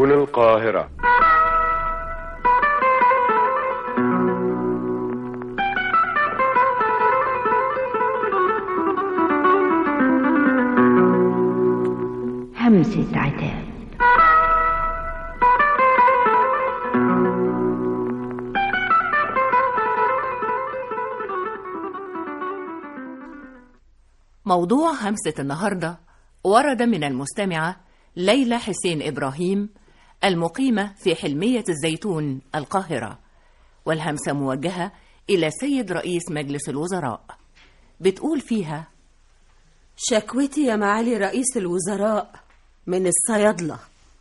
سبل القاهرة همسة عتاب موضوع همسة النهاردة ورد من المستمعة ليلى حسين إبراهيم المقيمة في حلمية الزيتون القاهرة والهمسة موجهة إلى سيد رئيس مجلس الوزراء بتقول فيها شكوتي يا معالي رئيس الوزراء من الصيادلة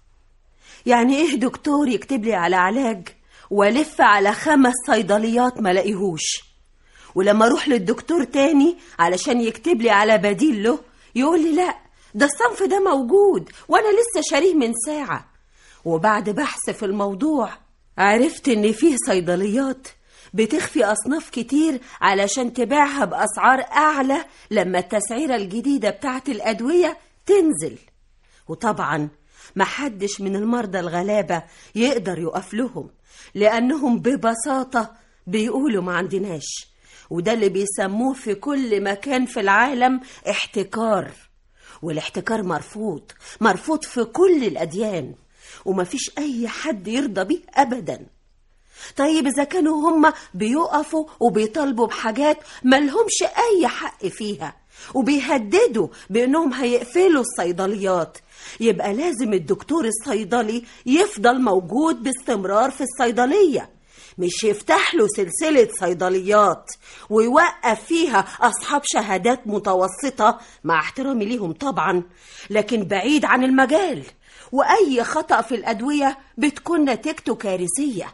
يعني ايه دكتور يكتب لي على علاج والف على خمس صيدليات ما لاقيهوش ولما اروح للدكتور تاني علشان يكتب لي على بديل له يقول لي لا ده الصنف ده موجود وانا لسه شاريه من ساعة وبعد بحث في الموضوع عرفت ان فيه صيدليات بتخفي أصناف كتير علشان تبيعها بأسعار أعلى لما التسعيرة الجديدة بتاعت الأدوية تنزل وطبعا محدش من المرضى الغلابة يقدر يقف لهم لأنهم ببساطة بيقولوا ما عندناش وده اللي بيسموه في كل مكان في العالم احتكار والاحتكار مرفوض مرفوض في كل الأديان ومفيش أي حد يرضى بيه أبداً طيب إذا كانوا هم بيقفوا وبيطالبوا بحاجات ملهمش أي حق فيها وبيهددوا بأنهم هيقفلوا الصيدليات يبقى لازم الدكتور الصيدلي يفضل موجود باستمرار في الصيدلية مش يفتح له سلسلة صيدليات ويوقف فيها أصحاب شهادات متوسطة مع احترامي ليهم طبعا لكن بعيد عن المجال وأي خطأ في الأدوية بتكون نتيجته كارثية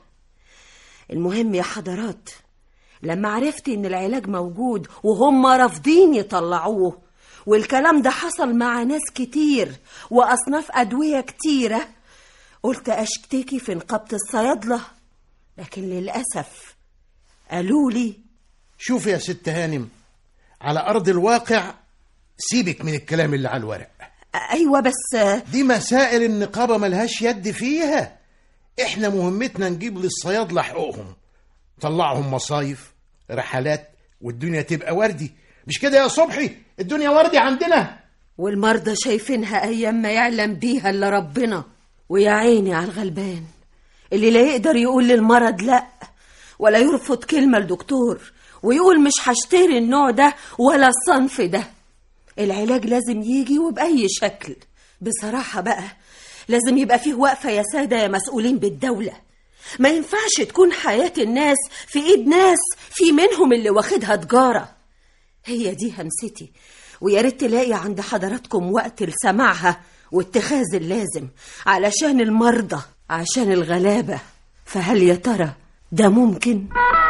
المهم يا حضرات لما عرفت ان العلاج موجود وهم رافضين يطلعوه والكلام ده حصل مع ناس كتير واصناف ادويه كتيره قلت اشتكي في نقابه الصيادله لكن للاسف قالوا لي شوف يا ست هانم على أرض الواقع سيبك من الكلام اللي على الورق ايوه بس دي مسائل النقابة ملهاش يد فيها احنا مهمتنا نجيب للصيادلة حقوقهم طلعهم مصايف رحلات والدنيا تبقى وردي مش كده يا صبحي الدنيا وردي عندنا والمرضى شايفينها ايام ما يعلم بيها الا ربنا ويا عيني على الغلبان اللي لا يقدر يقول للمرض لا ولا يرفض كلمة لدكتور ويقول مش هشتري النوع ده ولا الصنف ده العلاج لازم يجي وبأي شكل بصراحة بقى لازم يبقى فيه وقفة يا سادة يا مسؤولين بالدولة ما ينفعش تكون حياة الناس في ايد ناس في منهم اللي واخدها تجارة هي دي همستي ويا ريت تلاقي عند حضراتكم وقت لسماعها واتخاذ اللازم علشان المرضى عشان الغلابة فهل يا ترى ده ممكن؟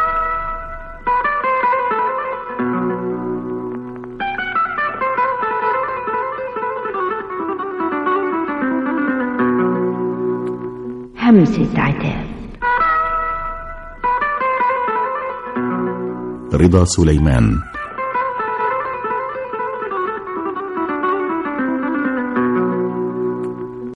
همسة عتاب رضا سليمان